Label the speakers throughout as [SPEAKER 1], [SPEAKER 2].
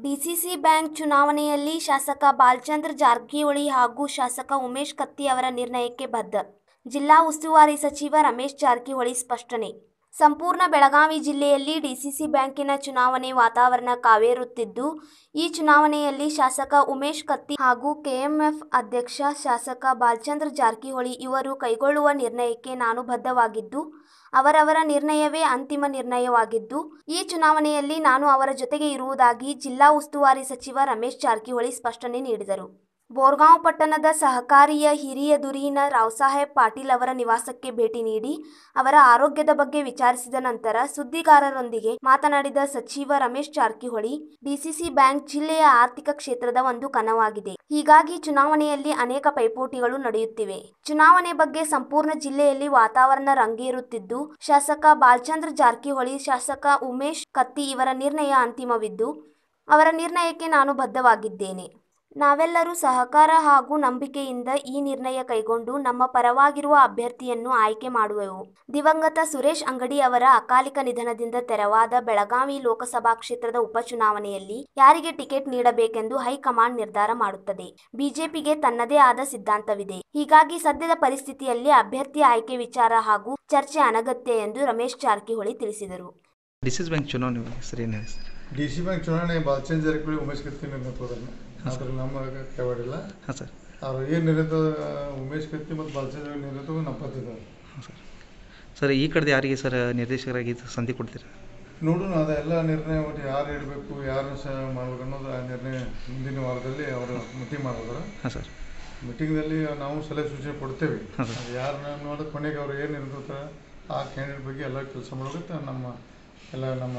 [SPEAKER 1] DCC bank ಚುನಾವಣೆಯಲ್ಲಿ ಶಾಸಕ ಬಾಲಚಂದ್ರ ಜಾರಕಿಹೊಳಿ ಹಾಗೂ ಶಾಸಕ ಉಮೇಶ್ ಕತ್ತಿ ಅವರ ನಿರ್ಣಯಕ್ಕೆ ಬದ್ಧ ಜಿಲ್ಲಾ ಉಸ್ತುವಾರಿ ಸಚಿವ ರಮೇಶ್ ಜಾರಕಿಹೊಳಿ ಸ್ಪಷ್ಟನೆ ಸಂಪೂರ್ಣ ಬೆಳಗಾವಿ ಜಿಲ್ಲೆಯಲ್ಲಿ ಡಿಸಿಸಿ ಬ್ಯಾಂಕಿನ ಚುನಾವಣೆ ವಾತಾವರಣ ಕಾವೇರುತ್ತಿದ್ದು ಈ ಚುನಾವಣೆಯಲ್ಲಿ ಶಾಸಕ ಉಮೇಶ್ ಕತ್ತಿ ಹಾಗೂ ಕೆಎಂಎಫ್ ಅಧ್ಯಕ್ಷ ಶಾಸಕ ಬಾಲಚಂದ್ರ ಜಾರಕಿಹೊಳಿ ಇವರು ಕೈಗೊಳ್ಳುವ ನಿರ್ಣಯಕ್ಕೆ ನಾನು ಬದ್ಧವಾಗಿದ್ದು ಅವರವರ ನಿರ್ಣಯವೇ ಅಂತಿಮ ನಿರ್ಣಯವಾಗಿದ್ದು ಈ ಚುನಾವಣೆಯಲ್ಲಿ ನಾನು ಅವರ ಜೊತೆಗೆ ಇರುವುದಾಗಿ ಜಿಲ್ಲಾ ಉಸ್ತುವಾರಿ ಸಚಿವ ರಮೇಶ್ ಜಾರಕಿಹೊಳಿ ಸ್ಪಷ್ಟನೆ ನೀಡಿದರು ಬೋರ್ಗಾಂವ್ ಪಟ್ಟಣದ ಸಹಕಾರಿಯ ಹಿರಿಯ ಧುರೀಣ ರಾವ್ಸಾಹೇಬ್ ಪಾಟೀಲ್ ಅವರ ನಿವಾಸಕ್ಕೆ ಭೇಟಿ ನೀಡಿ ಅವರ ಆರೋಗ್ಯದ ಬಗ್ಗೆ ವಿಚಾರಿಸಿದ ನಂತರ ಸುದ್ದಿಗಾರರೊಂದಿಗೆ ಮಾತನಾಡಿದ ಸಚಿವ ರಮೇಶ್ ಜಾರಕಿಹೊಳಿ ಡಿಸಿಸಿ ಬ್ಯಾಂಕ್ ಜಿಲ್ಲೆಯ ಆರ್ಥಿಕ ಕ್ಷೇತ್ರದ ಒಂದು ಕನವಾಗಿದೆ ಹೀಗಾಗಿ ಚುನಾವಣೆಯಲ್ಲಿ ಅನೇಕ ಪೈಪೋಟಿಗಳು ನಡೆಯುತ್ತಿವೆ ಚುನಾವಣೆ ಬಗ್ಗೆ ಸಂಪೂರ್ಣ ಜಿಲ್ಲೆಯಲ್ಲಿ ವಾತಾವರಣ ರಂಗೇರುತ್ತಿದ್ದು ಶಾಸಕ ಬಾಲಚಂದ್ರ ಜಾರಕಿಹೊಳಿ ಶಾಸಕ ಉಮೇಶ್ ಕತ್ತಿ ಇವರ ನಿರ್ಣಯ ಅಂತಿಮವಿದ್ದು ಅವರ ನಿರ್ಣಯಕ್ಕೆ ನಾನು ಬದ್ಧವಾಗಿದ್ದೇನೆ ನಾವೆಲ್ಲರೂ ಸಹಕಾರ ಹಾಗೂ ನಂಬಿಕೆಯಿಂದ ಈ ನಿರ್ಣಯ ಕೈಗೊಂಡು ನಮ್ಮ ಪರವಾಗಿರುವ ಅಭ್ಯರ್ಥಿಯನ್ನು ಆಯ್ಕೆ ಮಾಡುವೆವು ದಿವಂಗತ ಸುರೇಶ್ ಅಂಗಡಿ ಅವರ ಅಕಾಲಿಕ ನಿಧನದಿಂದ ತೆರವಾದ ಬೆಳಗಾವಿ ಲೋಕಸಭಾ ಕ್ಷೇತ್ರದ ಉಪಚುನಾವಣೆಯಲ್ಲಿ ಯಾರಿಗೆ ಟಿಕೆಟ್ ನೀಡಬೇಕೆಂದು ಹೈಕಮಾಂಡ್ ನಿರ್ಧಾರ ಮಾಡುತ್ತದೆ ಬಿಜೆಪಿಗೆ ತನ್ನದೇ ಆದ ಸಿದ್ಧಾಂತವಿದೆ ಹೀಗಾಗಿ ಸದ್ಯದ ಪರಿಸ್ಥಿತಿಯಲ್ಲಿ ಅಭ್ಯರ್ಥಿ ಆಯ್ಕೆ ವಿಚಾರ ಹಾಗೂ ಚರ್ಚೆ ಅನಗತ್ಯ ಎಂದು ರಮೇಶ್ ಜಾರಕಿಹೊಳಿ ತಿಳಿಸಿದರು
[SPEAKER 2] ಡಿಸಿಸ್ ಬ್ಯಾಂಕ್ ಚುನಾವಣೆ ಹೆಸರು ಏನು ಹೇಳಿ ಸರ್
[SPEAKER 3] ಡಿ ಸಿ ಬ್ಯಾಂಕ್ ಚುನಾವಣೆ ಬಾಲಚಂದ್ರ ಜಾರಕಿಹೊಳಿ ಉಮೇಶ್ ಕತ್ತಿ ನೇತೃತ್ವದಲ್ಲಿ ಅದ್ರಲ್ಲಿ ನಮ್ಮ ಕೈವಾಡಿಲ್ಲ
[SPEAKER 2] ಹಾಂ ಸರ್
[SPEAKER 3] ಅವ್ರು ಏನು ನೇತೃತ್ವ ಉಮೇಶ್ ಕತ್ತಿ ಮತ್ತು ಬಾಲಚಂದ್ರ ನೇತೃತ್ವ ನಮ್ಮ ಪದ್ಧತಿ
[SPEAKER 2] ಹಾಂ ಸರ್ ಸರ್ ಈ ಕಡೆದು ಯಾರಿಗೆ ಸರ್ ನಿರ್ದೇಶಕರಾಗಿ ಸಂಧಿ ಕೊಡ್ತೀರಾ
[SPEAKER 3] ನೋಡೋಣ ಅದೆಲ್ಲ ನಿರ್ಣಯ ಒಟ್ಟು ಯಾರು ಇಡಬೇಕು ಯಾರು ಸಹ ಮಾಡ್ಬೇಕು ಅನ್ನೋದು ಆ ನಿರ್ಣಯ ಮುಂದಿನ ವಾರದಲ್ಲಿ ಅವರು ಮೀಟಿಂಗ್ ಮಾಡಿದ್ರು
[SPEAKER 2] ಹಾಂ ಸರ್
[SPEAKER 3] ಮೀಟಿಂಗ್ದಲ್ಲಿ ನಾವು ಸಲಹೆ ಸೂಚನೆ ಕೊಡ್ತೇವೆ
[SPEAKER 2] ಹಾಂ ಸರ್.
[SPEAKER 3] ಯಾರನ್ನ ನೋಡೋದು ಕೊನೆಗೆ ಅವ್ರು ಏನು ಇರ್ತಾರೆ ಆ ಕ್ಯಾಂಡಿಡೇಟ್ ಬಗ್ಗೆ ಎಲ್ಲ ಕೆಲಸ ಮಾಡೋದಕ್ಕೆ ನಮ್ಮ ಎಲ್ಲ ನಮ್ಮ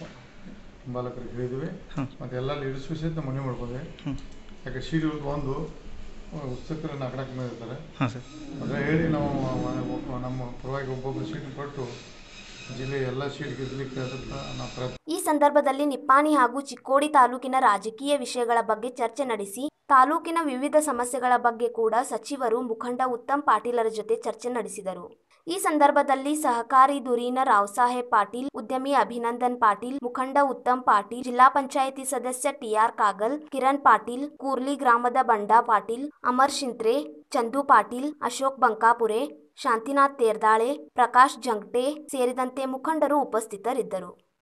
[SPEAKER 3] ಬಾಲಕರಿಗೆ ಹೇಳಿದ್ವಿ
[SPEAKER 2] ಹಾಂ.
[SPEAKER 3] ಮತ್ತು ಎಲ್ಲ ಲೀಡರ್ಸ್ ಸಹಿತ ಮನವಿ ಮಾಡ್ಕೊಂಡ್ವಿ
[SPEAKER 2] ಹ್ಞೂ
[SPEAKER 3] ಯಾಕೆ ಸೀಟ್ ಒಂದು ಉತ್ಸಕರು ನಾಲ್ಕು ನಾಲ್ಕು ಮಂದಿ ಇರ್ತಾರೆ
[SPEAKER 2] ಹಾಂ ಸರ್
[SPEAKER 3] ಅದ್ರ ಹೇಳಿ ನಾವು ಒಬ್ಬ- ನಮ್ಮ ಪರವಾಗಿ ಒಬ್ಬೊಬ್ಬರು ಸೀಟ್ ಕೊಟ್ಟು ಜಿಲ್ಲೆಯ ಎಲ್ಲ ಸೀಟ್ ಗೆದ್ದಲಿಕ್ಕೆ ಅದಕ್ಕೆ ನಾವು ಪ್ರಯತ್ನ
[SPEAKER 1] ಈ ಸಂದರ್ಭದಲ್ಲಿ ನಿಪ್ಪಾಣಿ ಹಾಗೂ ಚಿಕ್ಕೋಡಿ ತಾಲೂಕಿನ ರಾಜಕೀಯ ವಿಷಯಗಳ ಬಗ್ಗೆ ಚರ್ಚೆ ನಡೆಸಿ ತಾಲೂಕಿನ ವಿವಿಧ ಸಮಸ್ಯೆಗಳ ಬಗ್ಗೆ ಕೂಡ ಸಚಿವರು ಮುಖಂಡ ಉತ್ತಮ್ ಪಾಟೀಲರ ಜೊತೆ ಚರ್ಚೆ ನಡೆಸಿದರು ಈ ಸಂದರ್ಭದಲ್ಲಿ ಸಹಕಾರಿ ಧುರೀಣ ರಾವ್ಸಾಹೇಬ್ ಪಾಟೀಲ್ ಉದ್ಯಮಿ ಅಭಿನಂದನ್ ಪಾಟೀಲ್ ಮುಖಂಡ ಉತ್ತಮ್ ಪಾಟೀಲ್ ಜಿಲ್ಲಾ ಪಂಚಾಯಿತಿ ಸದಸ್ಯ ಟಿಆರ್ ಕಾಗಲ್ ಕಿರಣ್ ಪಾಟೀಲ್ ಕೂರ್ಲಿ ಗ್ರಾಮದ ಬಂಡಾ ಪಾಟೀಲ್ ಅಮರ್ ಶಿಂತ್ರೆ ಚಂದು ಪಾಟೀಲ್ ಅಶೋಕ್ ಬಂಕಾಪುರೆ ಶಾಂತಿನಾಥ್ ತೇರ್ದಾಳೆ ಪ್ರಕಾಶ್ ಜಂಗ್ಟೆ ಸೇರಿದಂತೆ ಮುಖಂಡರು ಉಪಸ್ಥಿತರಿದ್ದರು